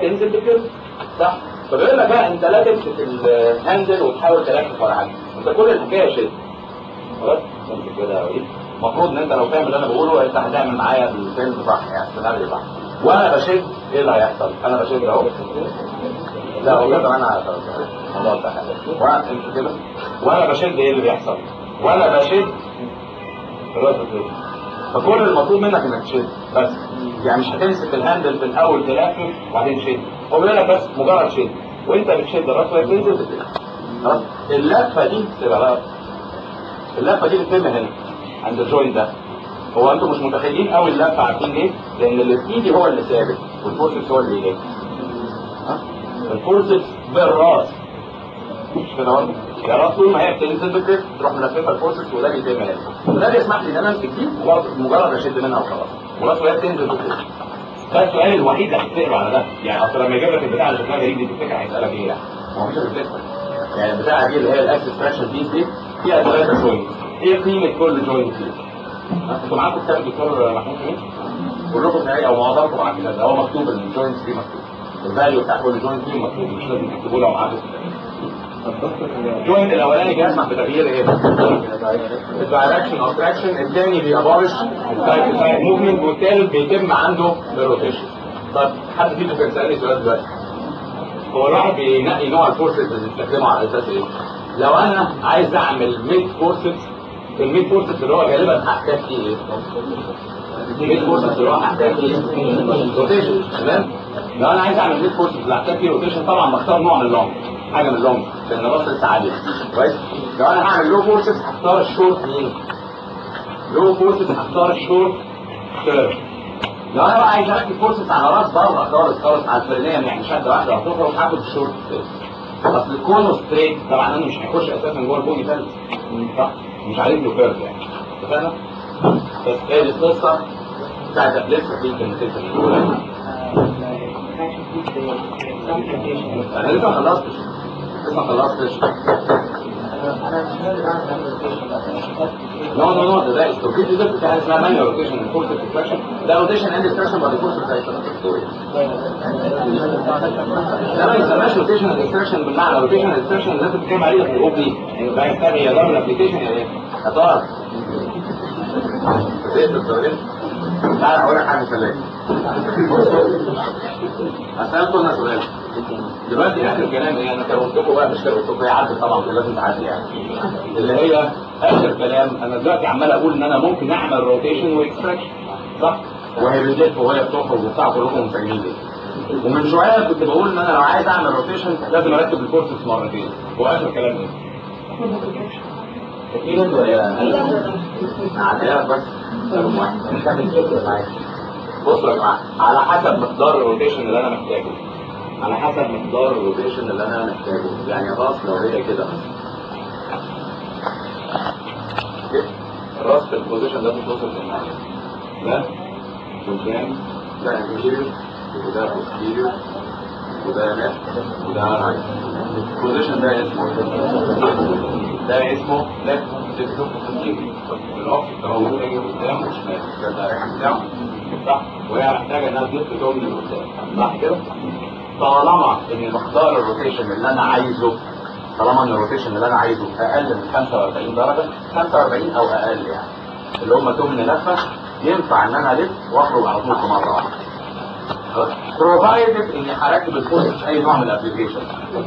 تنزل بكده صح فبيقول لك بقى انت لا تمسك الهاندل وتحاول تركز ولا حاجه انت كل الحكايه شد خلاص امسك كده ايه المفروض ان انت لو فاهم اللي انا بقوله انت هتعمل معايا الفيلم صح يعني السيناريو صح وانا بشد ايه اللي هيحصل؟ انا بشد اهو لا هو كده انا الموضوع ده وانا امشي كده وانا بشد ايه اللي بيحصل؟ وانا بشد الراس بتقول فكل المطلوب منك انك تشد بس يعني مش هتمسك الهاندل في الاول تلفف وبعدين تشد هو بيقول لك بس مجرد شد وانت بتشد الراس وهي بتنزل خلاص اللفه دي تبقى بقى اللفه دي بتتم هنا عند الجوينت ده هو انتم مش متخيلين قوي اللفه عارفين ليه؟ لان اللي في ايدي هو اللي ثابت والفورسكس هو اللي ايه؟ ها؟ الفورسكس بالراس مش كده برضه؟ يا راس طول ما هي بتنزل بتلف تروح ملففه الفورسكس وده بيتم هنا وده بيسمح لي ان انا امسك دي مجرد اشد منها وخلاص وراس وهي بتنزل بتلف ده السؤال الوحيد اللي هتسأله على ده يعني اصل لما يجيب لك البتاع اللي شكلها غريب دي تفتكر هيسألك ايه يعني؟ هو مش هتفتكر يعني البتاعه دي اللي هي الاكسس تراكشن دي دي فيها ثلاثه جوينت ايه قيمه كل جوينت فيه؟ انتوا معاكم كتاب الدكتور محمود حميد؟ كلكم تلاقي او معظمكم معاكم كتاب هو مكتوب الجوينت دي مكتوب الفاليو بتاع كل جوينت فيه مكتوب مش لازم تكتبوه لو معاكم الجوينت الاولاني بيسمح بتغيير ايه؟ الدايركشن او تراكشن الثاني بيابولش السايد سايد موفمنت والثالث بيتم عنده الروتيشن طب حد فيكم كان سالني سؤال دلوقتي هو الواحد بينقي نوع الفورسز اللي بيستخدمه على اساس ايه؟ لو انا عايز اعمل ميد فورسز الميد فورسز اللي هو غالبا هحتاج فيه ايه؟ ميد فورسز اللي هو هحتاج فيه روتيشن تمام؟ لو انا عايز اعمل ميد فورسز اللي هحتاج فيه روتيشن طبعا بختار نوع من اللونج حاجه من اللونج لان الراس لسه عاليه كويس؟ لو انا هعمل لو فورسز هختار الشورت مين؟ لو فورسز هختار الشورت كيرف لو انا بقى عايز اركب فورسز على راس بره خالص خالص على الفرنيه يعني شده واحده هتخرج هاخد الشورت كيرف اصل الكونو ستريت طبعا انا مش هيخش اساسا جوه البوني فالس صح مش عارف له كيرف يعني اتفقنا بس هي دي القصه بتاعت لسه في كلمتين في الاولى انا لسه ما خلصتش لسه ما خلصتش نو نو نو ده ده التوكيد ده بتاع اسمها مانيوال روتيشن الفورس ديفراكشن ده روتيشن اند ديفراكشن بعد الفورس بتاع ده ما يسماش روتيشن اند ديفراكشن بالمعنى روتيشن اند ديفراكشن اللي انت بتتكلم عليه ده في الاو بي ده يحتاج يا دبل ابلكيشن يا ايه؟ يا طارق تعالى هقول لك حاجه سلام هسألكم انا سؤال دلوقتي اخر كلام ايه انا كروتكم بقى مش كروتكم هي عدت طبعا لازم تعدي يعني اللي هي اخر كلام انا دلوقتي عمال اقول ان انا ممكن اعمل روتيشن واكستراكشن صح وهي بتلف وهي بتخرج وبتاع كلكم مسجلين دي ومن شويه كنت بقول ان انا لو عايز اعمل روتيشن لازم اركب الفورسز مرتين واخر كلام ايه؟ اكيد ولا عديها بس بصوا يا جماعه على حسب مقدار الروتيشن اللي انا محتاجه على حسب مقدار الروتيشن اللي انا محتاجه يعني الراس لو هي كده الراس في البوزيشن ده بتوصل للنهايه ده قدام ده انتيريور وده بوستيريور وده ليفت وده رايت البوزيشن ده اسمه ده اسمه ليفت ليفت الاوف ده هو موجود يجي قدام وشمال ده الدايركشن بتاعه صح وهي محتاجه انها تلف تقوم لقدام صح كده طالما ان مقدار الروتيشن اللي انا عايزه طالما ان الروتيشن اللي انا عايزه اقل من 45 درجه 45 او اقل يعني اللي هم تمن لفه ينفع ان انا الف واخرج على طول في مره واحده بروفايدد اني هركب الفورس في اي نوع من الابلكيشن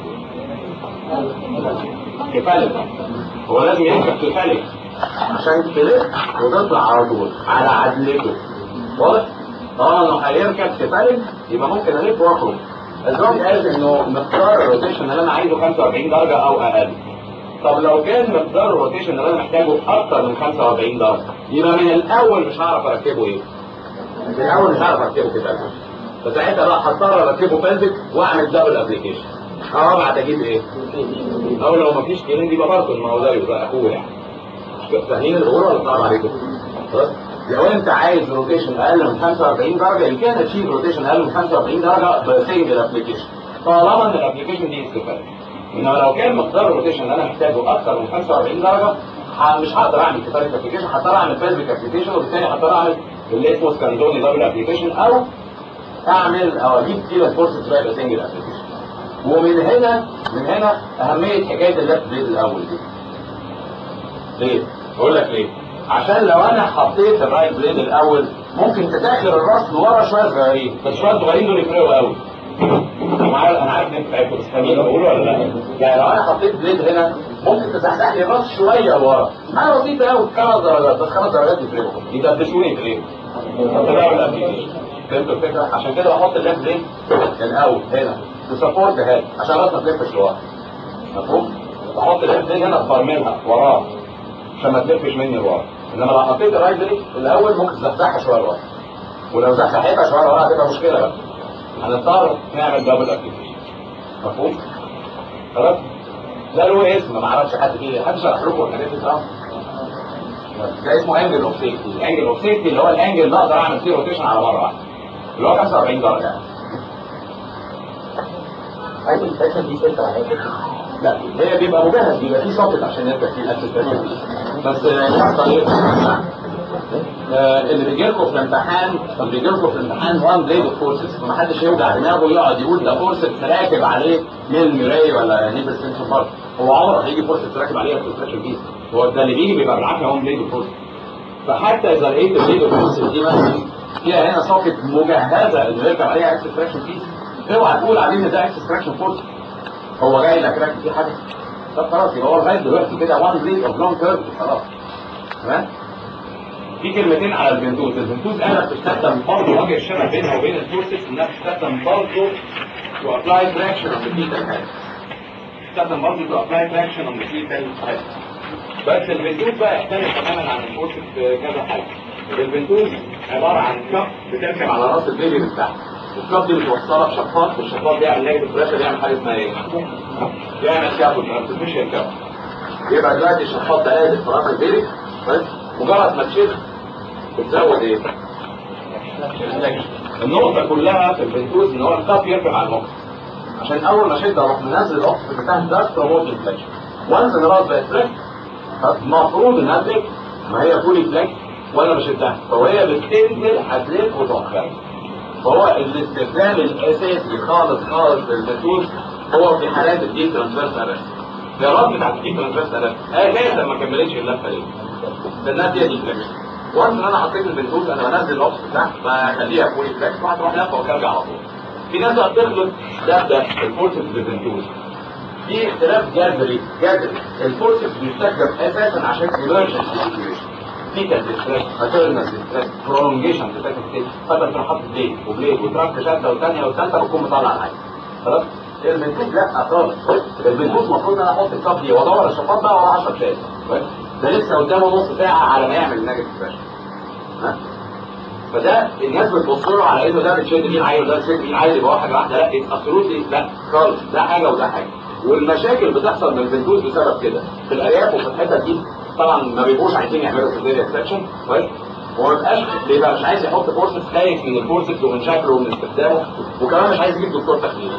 كفالك هو لازم يركب كفالك عشان تلف وتطلع على طول على عدلته واضح؟ طالما انه هيركب كفالك يبقى ممكن الف واخرج الزوم قال انه مقدار الروتيشن اللي انا عايزه 45 درجه او اقل طب لو كان مقدار الروتيشن اللي انا محتاجه اكتر من 45 درجه يبقى من الاول مش هعرف اركبه ايه؟ من الاول مش هعرف اركبه كده فساعتها بقى هضطر اركبه فالفك واعمل دبل ابلكيشن اه ابعت اجيب ايه؟ او لو مفيش كيلين يبقى برضه ما هو زيه بقى اخوه يعني فاهمين الامور ولا صعب عليكم؟ خلاص؟ لو انت عايز روتيشن اقل من 45 درجه يمكن تشيل روتيشن اقل من 45 درجه بسنجل ابلكيشن طالما ان الابلكيشن دي استفاده انما لو كان مقدار الروتيشن اللي انا محتاجه اكثر من 45 درجه مش هقدر اعمل كفايه ابلكيشن هضطر اعمل فيزبك ابلكيشن وبالتالي هضطر اعمل اللي اسمه سكاندوني دبل ابلكيشن او اعمل او اجيب كده فورسز بقى يبقى سنجل ابلكيشن ومن هنا من هنا اهميه حكايه اللفت بليد الاول دي ليه؟ اقول لك ليه؟ عشان لو انا حطيت الرايت بليد الاول ممكن تتاخر الراس لورا شويه صغيرين بس شويه صغيرين دول يفرقوا قوي انا عارف انا عارف ان انت عارف بس خليني بقول ولا لا يعني لو انا حطيت بليد هنا ممكن تزحزح لي الراس شويه لورا حاجه بسيطه قوي خمس درجات بس خمس درجات يفرقوا يدبشوني في ايه؟ تداول الابلكيشن فهمتوا الفكره؟ عشان كده بحط الليفت بليد الاول هنا تسبورت هاد عشان الراس ما تلفش لورا مفهوم؟ بحط الليفت بليد هنا تفرملها وراه عشان ما تلفش مني لورا انما لو حطيت الرايت بليد الاول ممكن تزحزحها شويه لورا ولو زحزحتها شويه لورا هتبقى مشكله بقى هنضطر نعمل دبل ابلكيشن مفهوم؟ خلاص؟ ده له اسم ما اعرفش حد فيه حد شرح لكم الحاجات دي صح؟ ده اسمه انجل اوف سيفتي الانجل اوف سيفتي اللي هو الانجل اللي اقدر اعمل فيه روتيشن على مره واحده اللي هو 45 درجه يعني عايز الفاشن دي ستة على لا هي بيبقى مجهز بيبقى فيه سوكت عشان نركب فيه الاكسس بس يعني طريقه آه، اللي بيجي لكم في الامتحان اللي بيجي لكم في الامتحان وان بليد اوف فورسز فمحدش يوجع دماغه يقعد يقول ده فورسز راكب عليه ميل ميراي ولا نيبل سنسور بارت هو عمره هيجي فورسز راكب عليه اكسس بيس هو ده اللي بيجي بيبقى بالعافيه وان بليد اوف فورسز فحتى اذا لقيت البليد اوف فورسز دي مثلا فيها هنا سوكت مجهزه اللي يركب عليها اكسس تراكشن بيس اوعى تقول عليه ان ده اكسس تراكشن فورس هو جاي لك راكب فيه حاجه طب خلاص يبقى هو لغايه دلوقتي كده وان بليد اوف لونج كيرف خلاص تمام في كلمتين على البنتوز البنتوز انا بتستخدم برضه وجه الشبه بينها وبين الفورسز انها بتستخدم برضه to apply traction on the fetal head بتستخدم برضه to apply traction on the fetal head بس البنتوز بقى يختلف تماما عن الفورسز في كذا حاجه البنتوز عباره عن كف بتركب على راس البيبي من تحت الكف دي متوصله بشفاط والشفاط بيعمل نيجاتيف بريشر يعمل حاجه اسمها ايه؟ يعمل كابوت ارتفيشال كابوت يبقى دلوقتي الشفاط ده قادر في راس البيبي بس مجرد ما تشد بتزود ايه؟ النقطة كلها في البنتوز ان هو الكاب يركب على المخ عشان اول ما شد اروح منزل الاوكسجين بتاع ده بروموت انفليكشن وانس ان الراس بقت فليك المفروض انها تلف ما هي فولي فليك وانا بشدها فهي بتنزل هتلف وتؤخر فهو الاستخدام الاساسي خالص خالص للبنتوز هو في حالات الدي ترانسفيرس ارست الرد بتاعت الدي ترانسفيرس ارست اساسا ما كملتش اللفه دي فالناس دي دي فليكشن وانس ان انا حطيت البنتوز انا بنزل الاوكس بتاعها بخليها فولي فليكس وهتروح لفه وترجع على طول في ناس بقى بتخلط ده ده الفورسز بالبنتوز في اختلاف جذري جذري الفورسز بيستخدم اساسا عشان ايمرجنسي سيتويشن فيتال ديستريس ماتيرنال ديستريس برولونجيشن في سكند ستيج فانت تروح حاطط بليد وبليد وترانك شده والثانيه والثالثه وتكون مطلع الحاجه خلاص البنتوز لا خالص البنتوز المفروض ان انا احط الكاب دي وادور الشفاط بقى ورا 10 شات ده لسه قدامه نص ساعه على ما يعمل النيجاتيف بريشر ها فده الناس بتبص له على انه ده بتشد مين عايز وده بتشد مين عايز يبقى واحد واحده لا ابسولوتلي لا خالص ده حاجه وده حاجه والمشاكل بتحصل من البنتوز بسبب كده في الارياف وفي الحتت دي طبعا ما بيبقوش عايزين يعملوا سيزيريان سكشن كويس وما بيبقاش بيبقى مش عايز يحط فورسز خايف من الفورسز ومن شكله ومن استخدامه وكمان مش عايز يجيب دكتور تخليل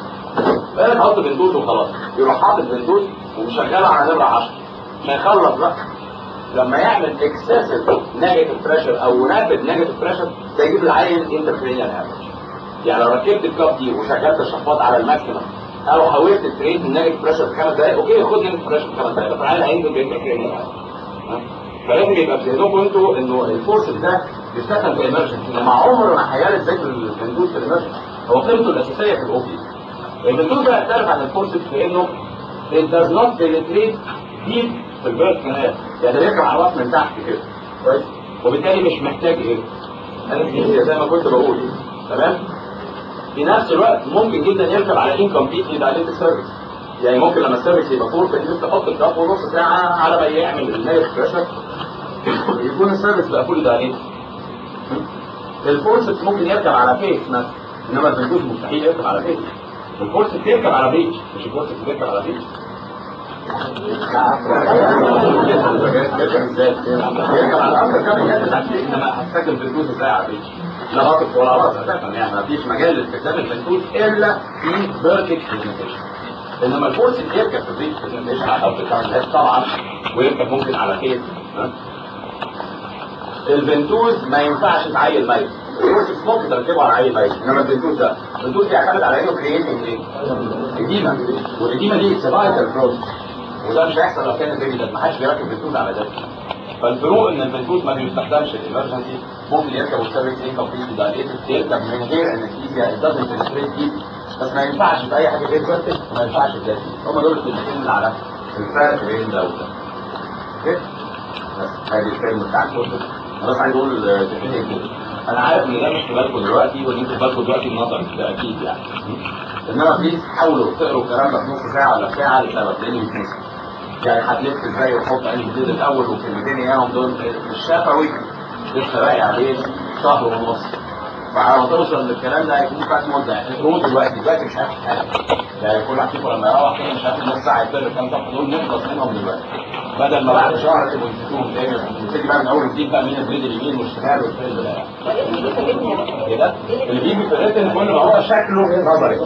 بقى تحط بنتوز وخلاص يروح حاطط بنتوز ومشغلها على نمره 10 مش هيخلص بقى لما يعمل اكسسيف نيجاتيف بريشر او رابid نيجاتيف بريشر ده يجيب العين انتركرينيال افريج يعني لو ركبت الكاب دي وشغلت الشفاط على الماكسيمم او حاولت تريد النيجاتيف بريشر في خمس دقائق اوكي خد نيجاتيف بريشر في خمس دقائق فالعين هينزل بانتركرينيال فلازم يبقى في ذهنكم انتوا انه الفورس ده بيستخدم في ايمرجنسي انما عمره ما هيالف زي البندوز في الايمرجنسي هو قيمته الاساسيه في الاوبي البندوز ده يختلف عن الفورس في انه it does not penetrate deep في البيرث كانال يعني بيركب على الراس من تحت كده كويس وبالتالي مش محتاج ايه انستيزيا زي ما كنت بقول تمام في نفس الوقت ممكن جدا يركب على انكمبليت دايليتد سيرفيس يعني ممكن لما السيرفيس يبقى فور تجيب تحط الكاب ونص ساعه على ما يعمل النيرف بريشر يكون السيرفيس بقى فول دايليتد الفورسبس ممكن يركب على فيس مثلا انما البنتوز مستحيل يركب على فيس الفورسبس يركب على بيتش مش الفورسبس يركب على بيتش يركب على الارض كمان يلبس على انما هتسكن البنتوز ازاي على البيتش لا راكب ولا راس اساسا يعني ما فيش مجال لاستخدام البنتوز الا في بيركت برزنتيشن انما الفورس يركب في البيت برزنتيشن او في الكارنات طبعا ويركب ممكن على كيس البنتوز ما ينفعش تعيل ميت الروس ممكن تركبه على عين ميت انما البنتوز ده البنتوز بيعتمد على انه كرييتنج ايه؟ اديمه والاديمه دي سيفايتال بروسس وده مش هيحصل لو كان البيبي ده ما حدش بيركب بنتوز على ده فالفروق ان البنتوز ما بيستخدمش الامرجنسي ممكن يركب والسيرفكس انكمبليت دايليتد يركب من غير انستيزيا الدبل بنستريت دي بس ما ينفعش في اي حاجه غير فيرتك وما ينفعش في ده هم دول الكلمتين اللي على الفرق بين ده وده اوكي بس هذه الكلمه بتاعت الكورس انا بس عايز اقول تكنيك كده انا عارف ان ده مش في بالكم دلوقتي وان انتوا في بالكم دلوقتي النظر ده اكيد يعني انما بليز حاولوا تقروا الكلام ده في نص ساعه ولا ساعه لسبب لانه بيتنسي يعني هتلف ازاي وتحط انهي جديد الاول وكلمتين اياهم دول الشفوي لسه باقي عليه شهر ونص فعلى ما توصل للكلام ده هيكون فات مده اقروه دلوقتي دلوقتي مش هاخد حاجه يعني كل واحد فيكم لما يروح كده مش هاخد نص ساعه يقرا الكام صفحه دول نخلص منهم دلوقتي بدل ما بعد شهر تبقوا نسيتوهم تاني ونبتدي بقى من اول وجديد بقى مين البريد اليمين والشمال والفيل ده ايه ده؟ اللي بيجي في الريتن كل ما هو شكله نظري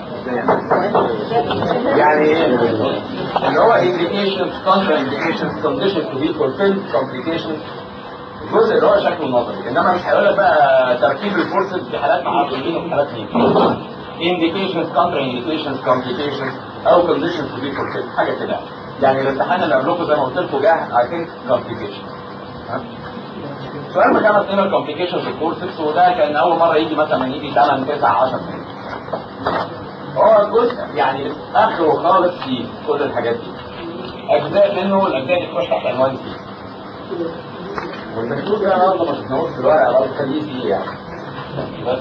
يعني ايه اللي هو indications contra indications conditions to be fulfilled complications الجزء اللي هو شكله نظري انما مش هيقول لك بقى تركيب الفورسز في حالات معقولين وفي حالات مين indications contra indications complications او conditions to be fulfilled حاجه كده يعني الامتحان اللي قبلكم زي ما قلت لكم جه I think complications ها؟ سؤال ما كانت نمر complications في الكورسكس وده كان اول مره يجي مثلا يجي 8 9 10 سنين هو جزء يعني اخره خالص في كل الحاجات دي اجزاء منه الاجزاء دي تخش تحت عنوان سي والمكتوب ده برضه ما شفناهوش في الورقه برضه خليه فيه يعني بس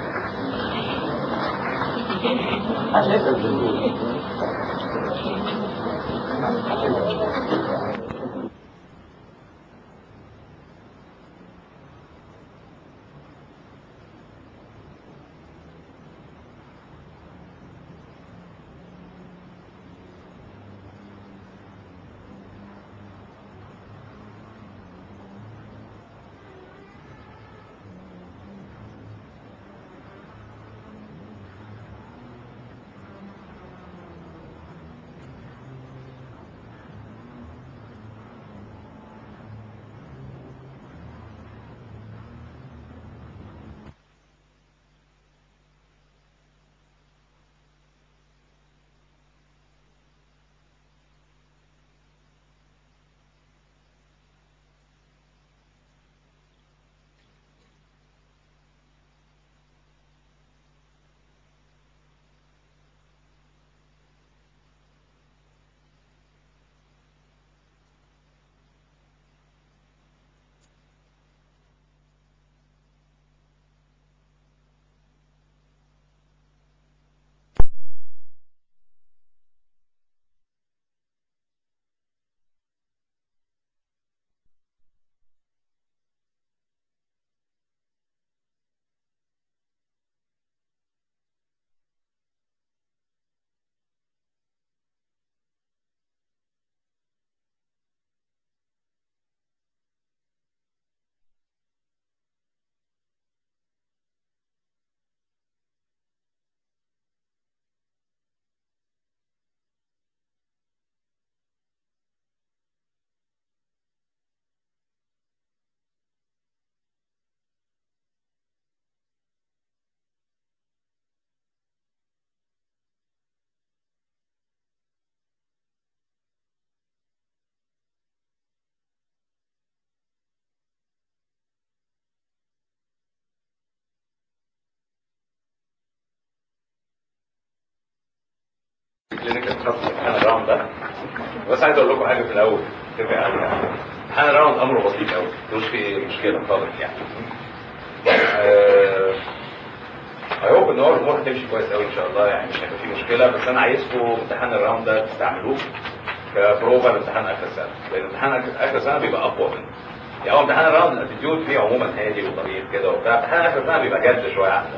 محدش يسال الدكتور كلينيكال تراست امتحان الراوند ده بس عايز اقول لكم حاجه في الاول تبقى يعني امتحان الراوند امره بسيط قوي مش فيه مشكله خالص يعني اي هوب ان هو الامور هتمشي كويس قوي ان شاء الله يعني مش هيبقى فيه مشكله بس انا عايزكم امتحان الراوند ده تستعملوه كبروفا لامتحان اخر السنه لان امتحان اخر السنه بيبقى اقوى منه يعني هو امتحان الراوند الاتيتيود فيه عموما هادي وطريق كده وبتاع امتحان اخر السنه بيبقى جد شويه احسن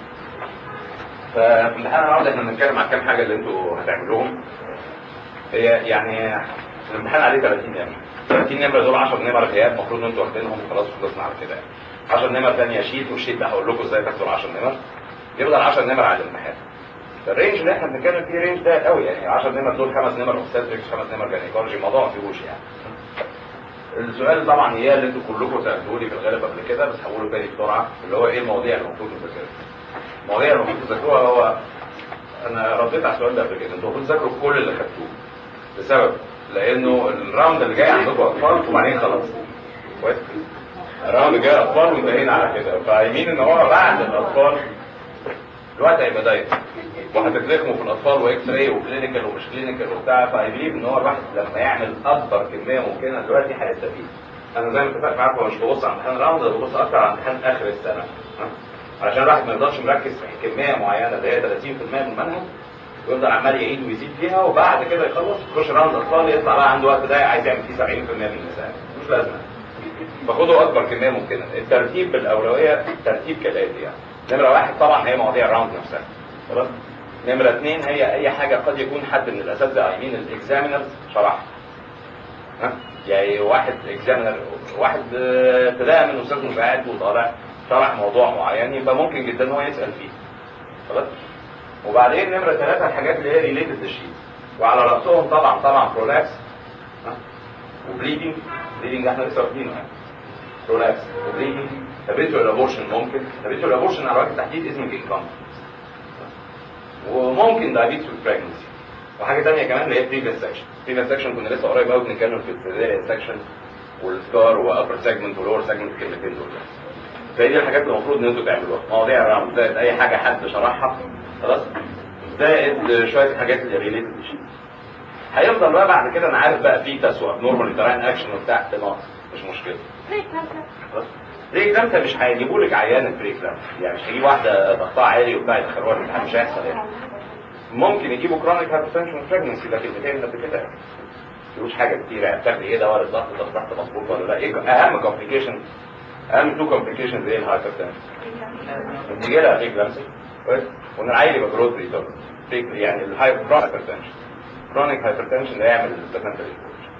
ففي امتحان الراوند احنا بنتكلم على كام حاجه اللي انتوا هتعملوهم هي يعني الامتحان عليه 30 نمره 30 نمره دول 10 نمر غياب المفروض ان انتوا واخدينهم وخلاص خلصنا على كده يعني 10 نمر ثانيه شيت والشيت ده هقول لكم ازاي تاخدوا ال 10 نمر يفضل 10 نمر على الامتحان فالرينج اللي احنا بنتكلم فيه رينج ده قوي يعني 10 نمر دول خمس نمر اوبستريكس خمس نمر جانيكولوجي الموضوع ما فيهوش يعني السؤال طبعا ايه اللي انتوا كلكم سالتوه لي في الغالب قبل كده بس هقوله تاني بسرعه اللي هو ايه المواضيع اللي المفروض نذاكرها المواضيع اللي المفروض تذاكروها هو انا رديت على السؤال ده قبل كده انتوا المفروض تذاكروا كل اللي خدتوه لسبب لانه الراوند اللي جاي عندكم اطفال وبعدين خلاص كويس الراوند الجاي اطفال وانتهينا على كده فاهمين ان هو بعد الاطفال الوقت هيبقى ضيق وهتتلخموا في الاطفال واكس راي وكلينيكال ومش كلينيكال وبتاع فاي بليف ان هو الواحد لما يعمل اكبر كميه ممكنه دلوقتي هيستفيد انا زي ما اتفقت معاكم مش ببص على امتحان راوند أنا ببص اكتر على امتحان اخر السنه ها؟ علشان الواحد ما يفضلش مركز في كميه معينه اللي هي 30% من المنهج ويفضل عمال يعيد ويزيد فيها وبعد كده يخلص يخش راوند اطفال يطلع بقى عنده وقت ضايق عايز يعمل فيه 70% من المسائل مش لازمه فخدوا اكبر كميه ممكنه الترتيب بالاولويه ترتيب كالاتي يعني نمره واحد طبعا هي مواضيع الراوند نفسها خلاص نمره اثنين هي اي حاجه قد يكون حد من الاساتذه اي مين الاكزامينرز شرحها ها يعني واحد اكزامينر واحد آه، ابتداء من استاذ مساعد وطالع شرح موضوع معين يبقى ممكن جدا هو يسال فيه خلاص وبعدين نمره ثلاثه الحاجات اللي هي ريليتد للشيء وعلى راسهم طبعا طبعا برولابس وبليدنج بليدنج احنا لسه واخدينه يعني برولابس وبليدنج هابيتوال ابورشن ممكن هابيتوال ابورشن على وجه التحديد اسمه انكم وممكن دايابيتس والبريجنسي وحاجه ثانيه كمان اللي هي بريفيس سكشن بريفيس سكشن كنا لسه قريب قوي بنتكلم في السيزيريان سكشن والسكار وابر سيجمنت ولور سيجمنت الكلمتين دول فهي دي الحاجات اللي المفروض ان انتوا تعملوها مواضيع الراوند زائد اي حاجه حد شرحها خلاص زائد شويه الحاجات اللي ريليتد للشيء هيفضل بقى بعد كده انا عارف بقى في تسوى نورمال تراين اكشن وبتاع ناقص مش مشكله خلاص بريك دامسة مش هيجيبوا لك عيانة بريك دامسة يعني مش هيجيب واحدة ضغطها عالي وبتاع يدخلوها الامتحان مش هيحصل يعني ممكن يجيبوا كرونيك هايبرتنشن بريجنسي لكن بتعمل قد كده يعني مش حاجة كتير يعني بتاخدي ايه دواء الضغط ده الضغط مظبوط ولا لا ايه اهم كومبليكيشن اهم تو كومبليكيشنز ايه الهايبرتنشن بتيجي لها بريك دامسة كويس وان العيل يبقى جروث ريتارد يعني الهايبرتنشن كرونيك هايبرتنشن اللي يعمل البلاتنتري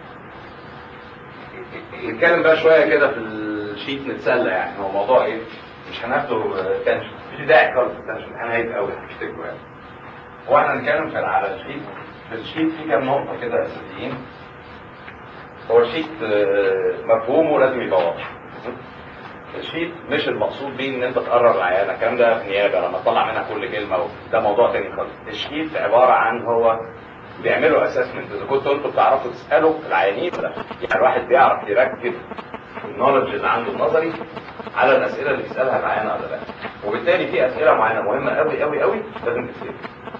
نتكلم بقى شويه كده في الشيت نتسلى يعني هو موضوع ايه مش هناخده تنشن مفيش داعي خالص التنشن انا هيك قوي هتفتكروا يعني هو احنا نتكلم في على الشيت في الشيت في كام نقطه كده اساسيين هو الشيت آه، مفهومه لازم يبقى واضح الشيت مش المقصود بيه ان انت تقرر العيانه الكلام ده في نيابه لما تطلع منها كل كلمه ده موضوع تاني خالص الشيت عباره عن هو بيعملوا اسسمنت اذا كنتوا انتوا بتعرفوا تسالوا العيانين ولا لا. يعني الواحد بيعرف يركز النولج اللي عنده النظري على الاسئله اللي بيسالها العيانه ولا لا وبالتالي في اسئله معينه مهمه قوي قوي قوي لازم تتسال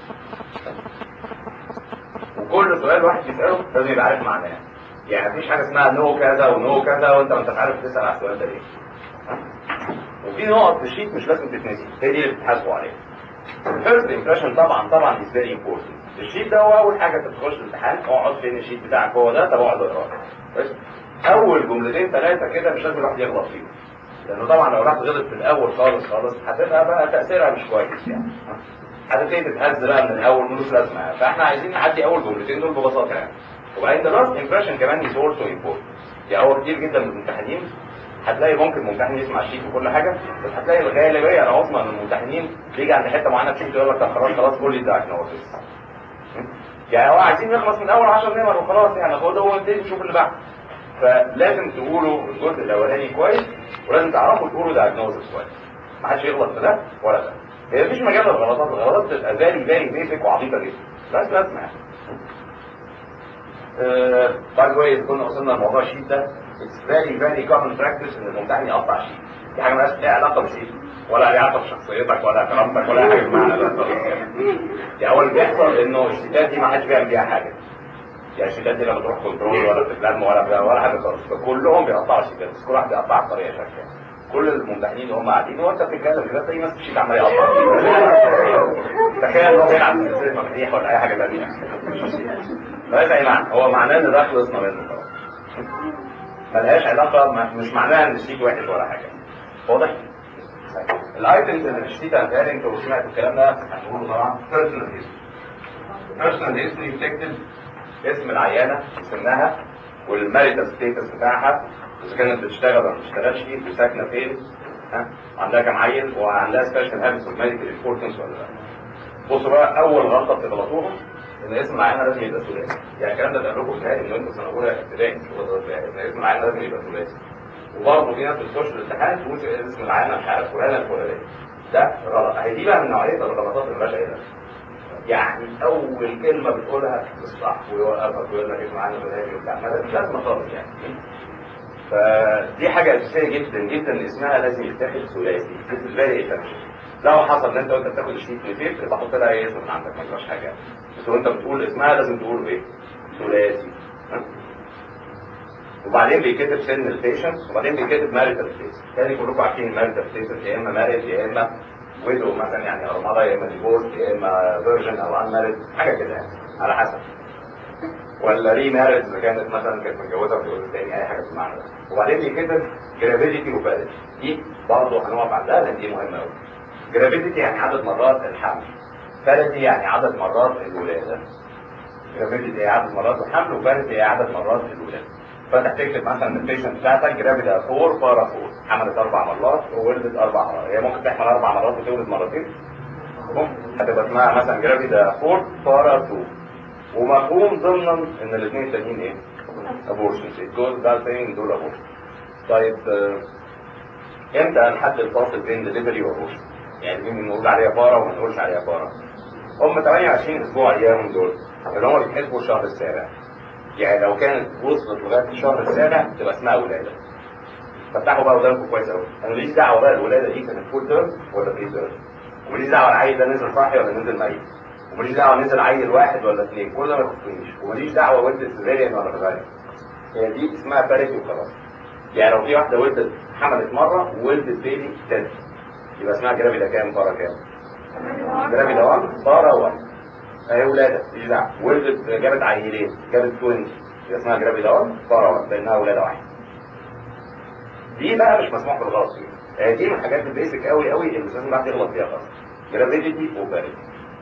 وكل سؤال واحد بيساله لازم يبقى عارف معناه يعني مفيش حاجه اسمها نو كذا ونو كذا وانت ما انتش عارف تسال على السؤال ده ليه وفي نقط في الشيت مش لازم تتنسي هي دي اللي بتحاسبوا عليها الفيرست امبريشن طبعا طبعا از فيري امبورتنت الشيت ده هو اول حاجه انت بتخش الامتحان اقعد فين الشيت بتاعك هو ده طب اقعد اقراه كويس اول جملتين ثلاثه كده مش لازم الواحد يغلط فيهم لانه طبعا لو الواحد غلط في الاول خالص خالص هتبقى بقى تاثيرها مش كويس يعني هتبتدي تتهز بقى من الاول ملوش لازمه يعني. فاحنا عايزين نعدي اول جملتين دول ببساطه يعني وبعدين ده لاست امبريشن كمان از اولسو امبورتنت يعني هو كتير جدا من الممتحنين هتلاقي ممكن ممتحن يسمع الشيت وكل حاجه بس هتلاقي الغالبيه العظمى من الممتحنين بيجي عند حته معينه في الشيت يقول لك طب خلاص خلاص قول لي الدايجنوستس يعني هو عايزين نخلص من اول 10 نمر وخلاص يعني خده ونبتدي نشوف اللي بعده فلازم تقولوا الجزء الاولاني كويس ولازم تعرفوا تقولوا دايجنوستس كويس ما حدش يغلط في ده ولا ده هي مفيش مجال للغلطات الغلطات بتبقى فيري فيري بيسك وعبيطه جدا بس لازم يعني باي ذا واي كنا وصلنا لموضوع الشيت ده اتس فيري فيري كومن براكتس ان الممتحن يقطع شيت دي حاجه مالهاش اي علاقه بالشيت ولا ليها علاقه بشخصيتك ولا كرامتك ولا أي حاجه بالمعنى ده خالص يعني يعني هو اللي بيحصل انه الشيتات دي ما حدش بيعمل بيها حاجه يعني الشيتات دي لا بتروح كنترول ولا بتتلم ولا بتاع ولا حاجه خالص فكلهم بيقطعوا الشيتات بس كل واحد بيقطعها بطريقه شكل كل الممتحنين اللي هم قاعدين وانت بتتكلم كده تلاقي ماسك الشيت عمال يقطع تخيل ان هو بيلعب في سلسله مفاتيح ولا اي حاجه ثانيه ملهاش اي معنى هو معناه ان ده خلصنا منه خلاص ملهاش علاقه ما- مش معناها ان الشيت وحش ولا حاجه واضح؟ الايتمز اللي في الشيت هتهيألي انتوا سمعتوا الكلام ده هنقوله طبعا بيرسونال هيستوري بيرسونال هيستوري بتكتب اسم العيانه سنها والماريتال ستيتس بتاعها اذا كانت بتشتغل ولا ما بتشتغلش وساكنه فين ها عندها كام عيل وعندها سبيشال هابتس اوف ميديكال امبورتنس ولا لا بصوا بقى اول غلطه بتغلطوها ان اسم العينه لازم يبقى ثلاثي يعني الكلام ده بقول لكم شهادة ان انتوا سنه اولى ابتدائي مش اولى ابتدائي ان اسم العينه لازم يبقى ثلاثي وبرضه في ناس بتخش الامتحان تقول اسم العينه مش عارف فلانه الفلانيه ده غلط هي دي بقى من نوعيه الغلطات اللي مالهاش اي يعني اول كلمه بتقولها مش صح ويوقفك ويقول لك اسم العينه فلانيه وبتاع ما مش لازمه خالص يعني فدي حاجه اساسيه جدا جدا ان اسمها لازم يتاخد ثلاثي بالنسبه لي لو حصل ان انت وانت بتاخد الشيت نسيت يبقى حط لها اي اسم من عندك ما يجراش حاجه بس وانت بتقول اسمها لازم تقول ايه ثلاثي وبعدين بيتكتب سن البيشنت وبعدين بيتكتب ماريتال ستيتس تاني كلكم عارفين الماريتال ستيتس يا اما ماريت يا اما ويدو مثلا يعني ارمله يا اما ديفورس يا اما فيرجن او ان ماريت حاجه كده يعني على حسب ولا ري ماريت اذا كانت مثلا كانت متجوزه في جوز تاني اي حاجه في المعنى ده وبعدين بيتكتب جرافيتي وفاليدي دي برضه هنقف عندها لان دي مهمه قوي جرافيتي يعني عدد مرات الحمل فاليدي يعني عدد مرات الولاده جرافيتي هي عدد مرات الحمل وفاليدي هي عدد مرات الولاده فانت هتكتب مثلا البيشنت بتاعتك جرافيدا 4 بارا 4 حملت اربع مرات وولدت اربع مرات هي ممكن تحمل اربع مرات وتولد مرتين ممكن هتبقى اسمها مثلا جرافيدا 4 بارا 2 ومفهوم ضمنا ان الاثنين التانيين ايه؟ ابورشنز الجوز ده الثاني دول ابورشن طيب آه، امتى الحد الفاصل بين دليفري وابورشن؟ يعني مين نقول عليها بارا وما نقولش عليها بارا؟ هم 28 اسبوع ايام دول اللي هم بيتحسبوا الشهر السابع يعني لو كانت وصلت لغايه الشهر السابع تبقى اسمها ولاده فتحوا بقى ودانكم كويس قوي انا ماليش دعوه بقى الولاده دي كانت فول تيرم ولا بري تيرم وماليش دعوه العيل ده نزل صاحي ولا نزل ميت وماليش دعوه نزل عيل واحد ولا اثنين كل ده ما يخصنيش وماليش دعوه ولدت سيزاريان ولا كذلك هي دي اسمها باريتي وخلاص يعني لو في واحده ولدت حملت مره وولدت بيبي تاني يبقى اسمها جرافيدا كام بارا كام؟ جرافيدا 1 بارا 1 اهي ولاده ماليش دعوه ولدت جابت عيلين جابت توينز يبقى اسمها جرافيدا 1 بارا 1 لانها ولاده واحده دي بقى مش مسموح بالغلط فيها دي من الحاجات البيسك قوي قوي اللي لازم الواحد يغلط فيها خالص جرافيديتي وباريتي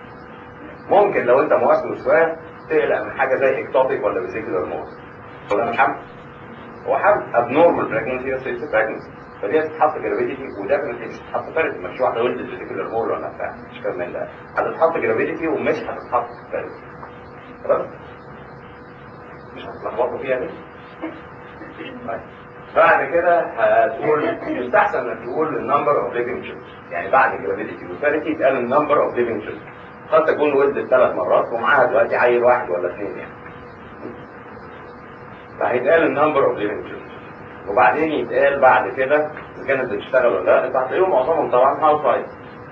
ممكن لو انت مواسم شويه تقلق من حاجه زي اكتوبيك ولا فيزيكولار مود ولا مش حمل هو حمل ابنورمال بريجنسي بس اتس بريجنسي فدي هتتحط جرافيديتي وده مش هتتحط باريتي مش واحده ولدت فيزيكولار مود ولا بتاع مش كلام من ده هتتحط جرافيديتي ومش هتتحط باريتي خلاص مش هتتلخبطوا فيها دي طيب بعد كده هتقول يستحسن انك تقول النمبر اوف ليفنج children يعني بعد جرافيديتي وفاريتي يتقال النمبر اوف ليفنج children قد تكون ولدت ثلاث مرات ومعاها دلوقتي عيل واحد ولا اثنين يعني فهيتقال النمبر اوف ليفنج children وبعدين يتقال بعد كده اذا كانت بتشتغل ولا لا انت هتلاقيهم معظمهم طبعا هاوس وايف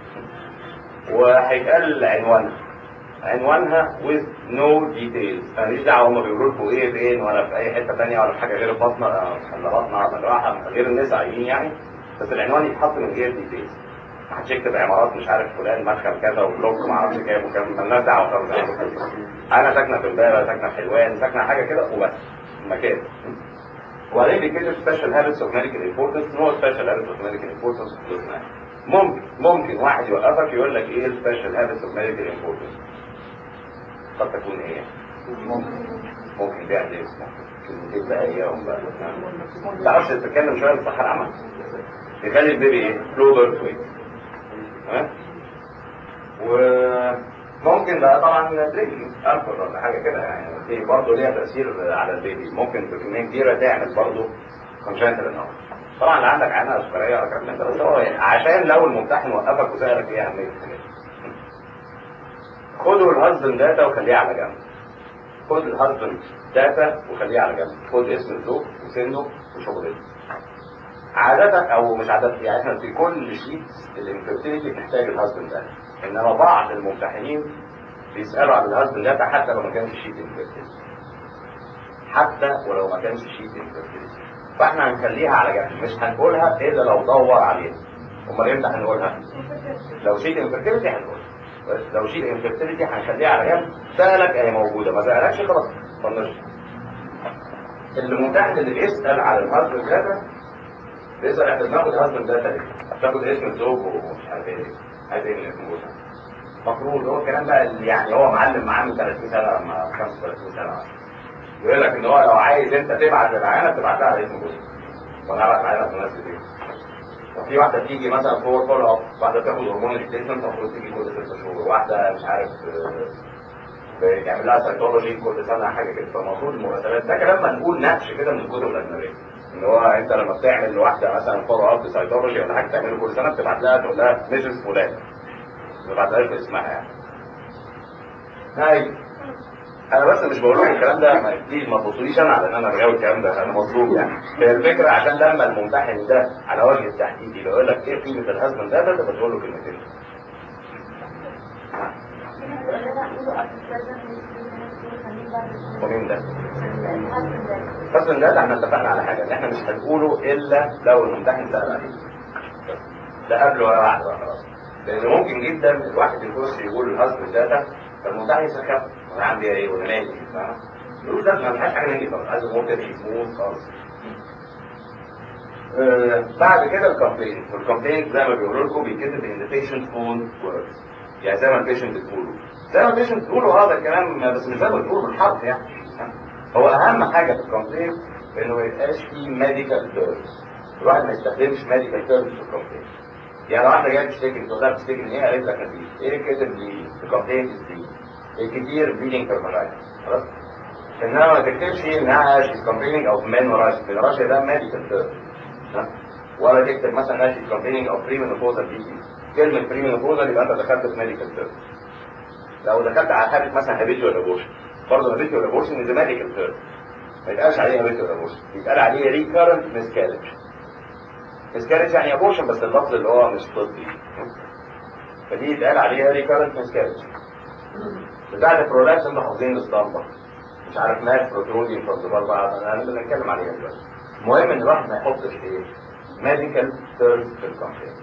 وهيتقال عنوانها عنوانها with no details انا ماليش دعوه هم بيقولوا لكم ايه فين ولا في اي حته ثانيه ولا في حاجه غير البطنه ولا بطنه ولا جراحه غير الناس عايزين يعني بس العنوان يتحط من غير ديتيلز محدش يكتب عمارات مش عارف فلان مدخل كذا وبلوك ما اعرفش كام وكام مالناش دعوه خالص انا ساكنه في امبابه ساكنه في حلوان ساكنه حاجه كده وبس مكان وبعدين بيتكتب سبيشال هابتس اوف ميديكال امبورتنس نو سبيشال هابتس اوف ميديكال امبورتنس ممكن ممكن واحد يوقفك يقول لك ايه السبيشال هابتس اوف ميديكال امبورتنس قد تكون ايه ممكن ممكن تعمل ايه كلمتين بقى اياهم بقى ما تعرفش تتكلم شويه بالصحه العامه يخلي البيبي ايه لو بيرث ويت ها وممكن بقى طبعا درينكينج الكحول ولا حاجه كده يعني دي برضه ليها تاثير على البيبي ممكن بكميه كبيره تعمل برضه كونجنتال انومي طبعا اللي عندك عينها سكريه ولا كلام من ده بس هو يعني عشان لو الممتحن وقفك وسالك ايه اهميه الحاجات دي خدوا الهازبند داتا وخليه على جنب خد الهازبند داتا وخليه على جنب خد اسم الزوج وسنه وشغلته عادة او مش عادة يعني احنا في كل شيء الانفرتيليتي بنحتاج الهازبند داتا انما بعض الممتحنين بيسألوا عن الهازبند داتا حتى لو ما كانش شيء انفرتيليتي حتى ولو ما كانش شيء انفرتيليتي فاحنا هنخليها على جنب مش هنقولها الا لو دور عليها امال امتى هنقولها لو شيء انفرتيليتي هنقولها لو شيء انفرتيليتي هنخليها على جنب سألك اهي موجودة ما سألكش خلاص طنش الممتحن اللي بيسأل على الهازبند داتا بيسأل احنا بناخد هازبند داتا ليه؟ بتاخد اسم الزوج ومش عارف ايه عايز ايه من اسم جوزها المفروض هو الكلام بقى اللي يعني هو معلم معاه من 30 سنة لما 35 سنة يقول لك ان هو لو عايز انت تبعت للعيانة تبعتها على اسم جوزها وانا اعرف العيانة بمناسبة ايه وفي واحدة تيجي مثلا فور فولو اب واحدة تاخد هرمون ريبليسمنت المفروض تيجي كل ست شهور واحدة مش عارف بيعمل لها سيتولوجي كل سنه حاجه كده فالمفروض المرتبات ده كلام منقول نقش كده من الكتب الاجنبيه ان هو انت لما بتعمل لواحده مثلا فولو اب سيتولوجي ولا حاجه تعمله كل سنه بتبعت لها تقول لها ميسيس فلان ما تبعتلهاش باسمها يعني هاي انا بس مش بقول لكم الكلام ده ما بليز ما تبصوليش انا على ان انا بجاوب الكلام ده انا مظلوم يعني هي الفكره عشان لما الممتحن ده على وجه التحديد يبقى يقول لك ايه قيمه الهزم ده ده تبقى تقول له كلمتين ومين ده؟ فصل ده احنا اتفقنا على حاجه ان احنا مش هنقوله الا لو الممتحن سال عليه لا قبل ولا بعد بقى خلاص لان ممكن جدا الواحد يخش يقول الهزم داتا فالممتحن يسخف انا عندي ايه وانا مالي فاهم؟ يقول ده ما فيهاش حاجه نيجي خالص عايز الامور تمشي سموث خالص آه، بعد كده الكامبين والكامبين زي ما بيقولوا لكم بيتكتب ان the patient own words يعني زي ما البيشنت بتقوله زي ما البيشنت بتقوله اه ده الكلام بس مش زي ما بتقوله بالحرف يعني هو اهم حاجه في الكامبين انه ما يبقاش فيه ميديكال تيرمز الواحد ما يستخدمش ميديكال تيرمز في الكامبين يعني واحده جايه تشتكي تقول لها بتشتكي من ايه قالت لك نزيف ايه كتب لي في الكامبين دي الكتير بليدنج كربونايتس خلاص انما ما تكتبش انها شيز كومبيننج او مان راشي من راشي ده ميديكال تيرم ولا تكتب مثلا شيز كومبيننج او بري مينوبوزال دي كلمه بري مينوبوزال يبقى انت دخلت في ميديكال تيرم لو دخلت على حاله مثلا هابيتوال ابورشن برضه هابيتوال ابورشن از ميديكال تيرم ما يتقالش عليه هابيتوال ابورشن يتقال عليه ريكارنت مسكالج مسكالج يعني ابورشن بس اللفظ اللي هو مش طبي فدي يتقال عليها ريكارنت مسكالج بتاع البرولابس انتوا حافظين الاسطمبه مش عارف ماس بروترودي فالزبار بقى انا اللي بنتكلم عليها دلوقتي المهم ان الواحد ما يحطش ايه ميديكال تيرمز في الكومبلين